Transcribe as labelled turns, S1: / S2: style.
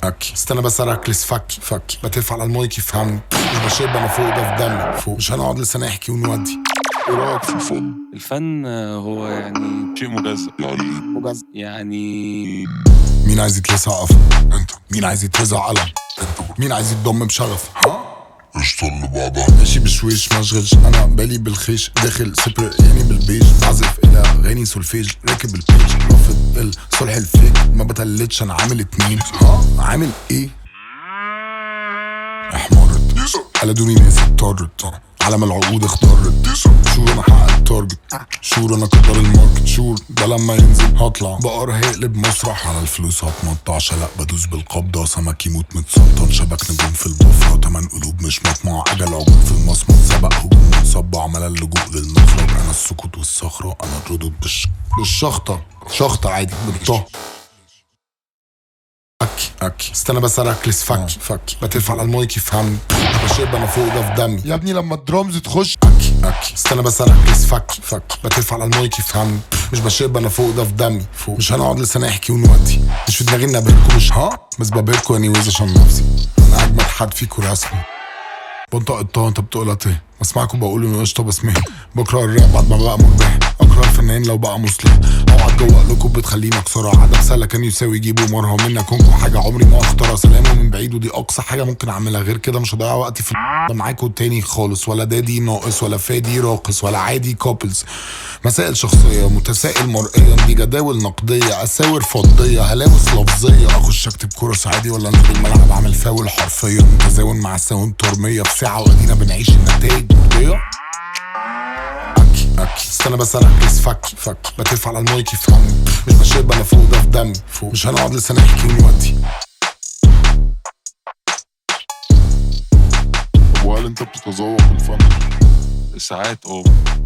S1: اكي استنى بس اركلس فكي فكي بتف على المايك يفهمني مش بشب انا فوق ده في دمي فوق مش هنقعد لسه نحكي ونودي
S2: ايه رايك في الفن؟
S3: الفن هو يعني
S2: شيء مجزأ يعني ايه؟
S1: مجاز
S3: يعني
S1: مين عايز يتلسع قفا
S2: انت
S1: مين عايز يترزع قلم مين عايز يتضم بشغف
S2: قشطة لبعضها
S1: ماشي بشويش مشغلش انا بالي بالخيش داخل سبر يعني بالبيج بعزف الى اغاني سولفيج راكب البيج رافض الصلح الفيك ما بتلتش انا عامل اتنين ها عامل ايه احمرت قلدوني ناس اضطرت علم العقود اختارت شور انا حقق التارجت شور انا كتر الماركت شور ده لما ينزل هطلع بقر هيقلب مسرح على الفلوس هتمطع شلق بدوس بالقبضة سمك يموت متسلطن شبك نجوم في البفرة تمن قلوب مش مطمع اجل عقود في المصمت سبق هجوم متصبع عمل اللجوء للمخرج انا السكوت والصخرة انا الردود بالش... بالشخطة شخطة عادي بالطه اكي اكي استنى بس اركلس فكي فكي بتف على المايك يفهمني مش بشب انا فوق ده في دمي
S4: يا ابني لما الدرامز تخش
S1: اكي اكي استنى بس اركلس فكي فكي بتف على المايك يفهمني مش بشب انا فوق ده في دمي فوق مش هنقعد لسه نحكي ونودي مش في دماغي اني ابهركوا مش ها بس ببهركوا اني ويز عشان نفسي انا اجمد حد فيكوا رسمي بنطق الطه انت بتقولها تيه بسمعكوا بقول انه قشطه بس مه بكره الراب بعد ما بقى مربح اكره الفنان لو بقى مصلح اوعى جوه قلوبكم بتخليني اكسرها عدم سله كان يساوي يجيبوا مرهم منا كونكم حاجه عمري ما اختارها سلامه من بعيد ودي اقصى حاجه ممكن اعملها غير كده مش هضيع وقتي في ده معاكوا تاني خالص ولا دادي ناقص ولا فادي راقص ولا عادي كابلز مسائل شخصيه متسائل مرئيا دي جداول نقديه اساور فضيه هلاوس لفظيه اخش اكتب كورس عادي ولا انزل الملعب اعمل فاول حرفيا متزاون مع الساوند ترميه في ساعه وادينا بنعيش النتائج مرضيه اكي اكي استنى بس اركز فكي فكي بتف على المايك يفهمني مش بشب انا فوق ده في دمي فوق مش هنقعد لسه نحكي ونودي
S2: وهل انت بتتذوق الفن؟
S3: ساعات اه